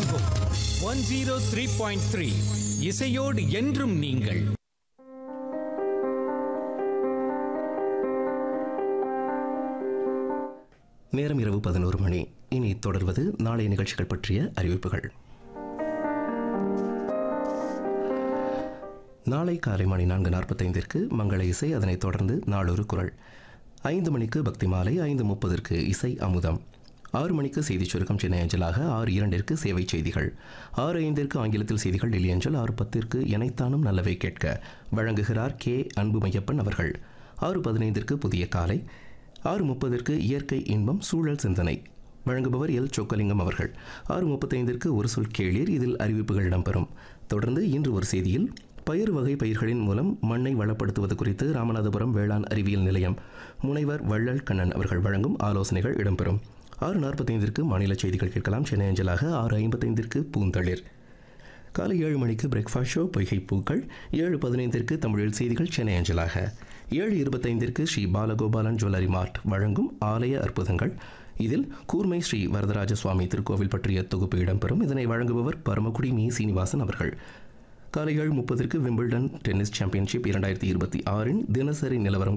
FM one zero three point three இசையோடு என்றும் நீங்கள் நேரம் இரவு பதினோரு மணி இனி தொடர்வது நாளைய நிகழ்ச்சிகள் பற்றிய அறிவிப்புகள் நாளை காலை மணி நான்கு நாற்பத்தைந்திற்கு மங்கள இசை அதனைத் தொடர்ந்து நாளொரு குரல் ஐந்து மணிக்கு பக்தி மாலை ஐந்து முப்பதற்கு இசை அமுதம் ஆறு மணிக்கு செய்திச் சுருக்கம் சென்னை அஞ்சலாக ஆறு இரண்டிற்கு சேவை செய்திகள் ஆறு ஐந்திற்கு ஆங்கிலத்தில் செய்திகள் டெல்லி அஞ்சல் ஆறு பத்திற்கு எனைத்தானும் நல்லவை கேட்க வழங்குகிறார் கே அன்பு மையப்பன் அவர்கள் ஆறு பதினைந்திற்கு புதிய காலை ஆறு முப்பதற்கு இயற்கை இன்பம் சூழல் சிந்தனை வழங்குபவர் எல் சொக்கலிங்கம் அவர்கள் ஆறு முப்பத்தைந்திற்கு ஒரு சொல் கேளீர் இதில் அறிவிப்புகள் இடம்பெறும் தொடர்ந்து இன்று ஒரு செய்தியில் பயிர் வகை பயிர்களின் மூலம் மண்ணை வளப்படுத்துவது குறித்து ராமநாதபுரம் வேளாண் அறிவியல் நிலையம் முனைவர் வள்ளல் கண்ணன் அவர்கள் வழங்கும் ஆலோசனைகள் இடம்பெறும் ஆறு நாற்பத்தைந்திற்கு மாநில செய்திகள் கேட்கலாம் சென்னை அஞ்சலாக ஆறு ஐம்பத்தைந்திற்கு பூந்தளிர் காலை ஏழு மணிக்கு பிரேக்ஃபாஸ்ட் ஷோ பொய்கை பூக்கள் ஏழு பதினைந்திற்கு தமிழில் செய்திகள் சென்னை அஞ்சலாக ஏழு இருபத்தைந்திற்கு ஸ்ரீ பாலகோபாலன் ஜுவல்லரி மார்ட் வழங்கும் ஆலய அற்புதங்கள் இதில் கூர்மை ஸ்ரீ வரதராஜ சுவாமி திருக்கோவில் பற்றிய தொகுப்பு இடம்பெறும் இதனை வழங்குபவர் பரமக்குடி மீ சீனிவாசன் அவர்கள் காலை ஏழு முப்பதற்கு விம்பிள்டன் டென்னிஸ் சாம்பியன்ஷிப் இரண்டாயிரத்தி இருபத்தி ஆறின் தினசரி நிலவரம்